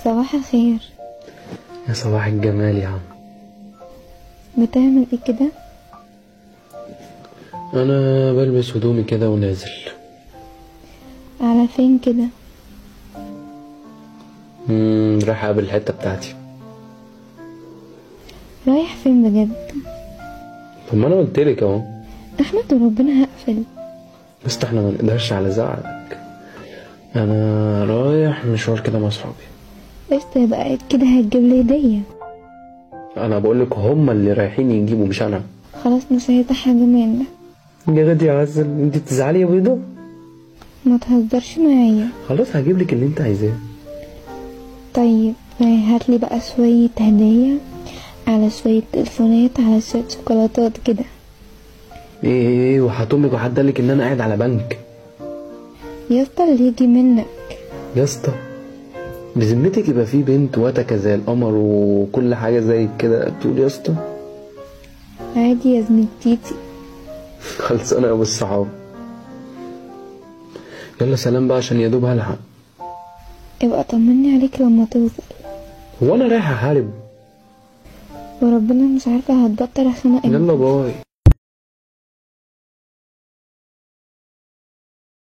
صباح الخير يا صباح الجمال يا عم بتعمل ايه كده انا بلبس هدومي كده ونازل على فين كده مم، رايح اقابل الحته بتاعتي رايح فين بجد طب ما انا قلت لك اهو احمد وربنا هقفل بس احنا ما نقدرش على زعلك انا رايح مشوار كده مع اصحابي قشطة يبقى أكيد كده هتجيب لي هدية انا بقول لك هما اللي رايحين يجيبوا مش انا خلاص مش عايزة حاجة منك يا غادي يا عسل انت بتزعلي يا بيضه ما تهزرش معايا خلاص هجيب لك اللي انت عايزاه طيب هاتلي بقى شوية هدية على شوية تليفونات على شوية شوكولاتات كده ايه ايه ايه وحط امك وحد قال لك ان انا قاعد على بنك يا اسطى اللي يجي منك يا اسطى بذمتك يبقى في بنت واتكه زي القمر وكل حاجه زي كده تقول يا اسطى عادي يا زميلتيتي خلصانه يا ابو الصحاب يلا سلام بقى عشان يا دوب هلحق ابقى طمني عليك لما توصل هو انا رايح احارب وربنا مش عارفة هتبطل عشان يلا باي